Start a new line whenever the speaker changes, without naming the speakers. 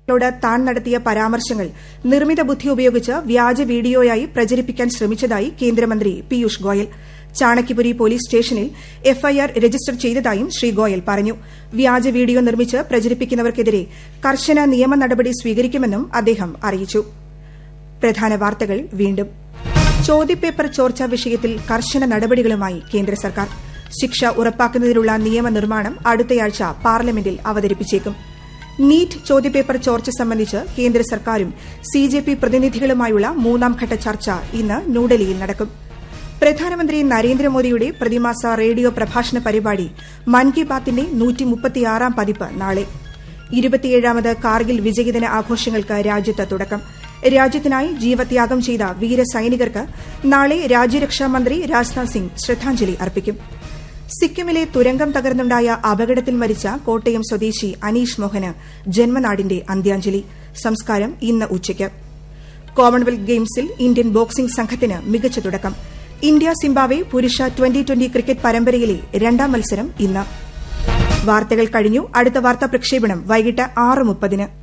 ോട് താൻ നടത്തിയ പരാമർശങ്ങൾ നിർമ്മിത ബുദ്ധി ഉപയോഗിച്ച് വ്യാജ വീഡിയോയായി പ്രചരിപ്പിക്കാൻ ശ്രമിച്ചതായി കേന്ദ്രമന്ത്രി പീയൂഷ് ഗോയൽ ചാണക്യപുരി പോലീസ് സ്റ്റേഷനിൽ എഫ്ഐആർ രജിസ്റ്റർ ചെയ്തതായും ശ്രീ ഗോയൽ പറഞ്ഞു വ്യാജ വീഡിയോ നിർമ്മിച്ച് പ്രചരിപ്പിക്കുന്നവർക്കെതിരെ കർശന നിയമ നടപടി സ്വീകരിക്കുമെന്നും അദ്ദേഹം അറിയിച്ചു പ്രധാന വാർത്തകൾ വീണ്ടും ചോദ്യപേപ്പർ ചോർച്ചാ വിഷയത്തിൽ കർശന നടപടികളുമായി കേന്ദ്ര സർക്കാർ ശിക്ഷ ഉറപ്പാക്കുന്നതിനുള്ള നിയമനിർമ്മാണം അടുത്തയാഴ്ച പാർലമെന്റിൽ അവതരിപ്പിച്ചേക്കും നീറ്റ് ചോദ്യപേപ്പർ ചോർച്ച സംബന്ധിച്ച് കേന്ദ്ര സർക്കാരും സി ജെ പി പ്രതിനിധികളുമായുള്ള മൂന്നാംഘട്ട ചർച്ച ഇന്ന് ന്യൂഡൽഹിയിൽ നടക്കും പ്രധാനമന്ത്രി നരേന്ദ്രമോദിയുടെ പ്രതിമാസ റേഡിയോ പ്രഭാഷണ പരിപാടി മൻ കി ബാത്തിന്റെ നൂറ്റിമുപ്പത്തിയാറാം പതിപ്പ് നാളെ ഇരുപത്തിയേഴാമത് കാർഗിൽ വിജയദിന ആഘോഷങ്ങൾക്ക് രാജ്യത്ത് തുടക്കം രാജ്യത്തിനായി ജീവത്യാഗം ചെയ്ത വീരസൈനികർക്ക് നാളെ രാജ്യരക്ഷാമന്ത്രി രാജ്നാഥ് സിംഗ് ശ്രദ്ധാഞ്ജലി അർപ്പിക്കും സിക്കിമിലെ തുരങ്കം തകർന്നുണ്ടായ അപകടത്തിൽ മരിച്ച കോട്ടയം സ്വദേശി അനീഷ് മോഹന് ജന്മനാടിന്റെ അന്ത്യാഞ്ജലി സംസ്കാരം ഇന്ന് ഉച്ചയ്ക്ക് കോമൺവെൽത്ത് ഗെയിംസിൽ ഇന്ത്യൻ ബോക്സിംഗ് സംഘത്തിന് മികച്ച തുടക്കം ഇന്ത്യ സിംബാബ്വെ പുരുഷ ട്വന്റി ട്വന്റി ക്രിക്കറ്റ് പരമ്പരയിലെ രണ്ടാം മത്സരം ഇന്ന് വാർത്തകൾ കഴിഞ്ഞു അടുത്ത വാർത്താ പ്രക്ഷേപണം വൈകിട്ട് ആറ് മുപ്പതിന്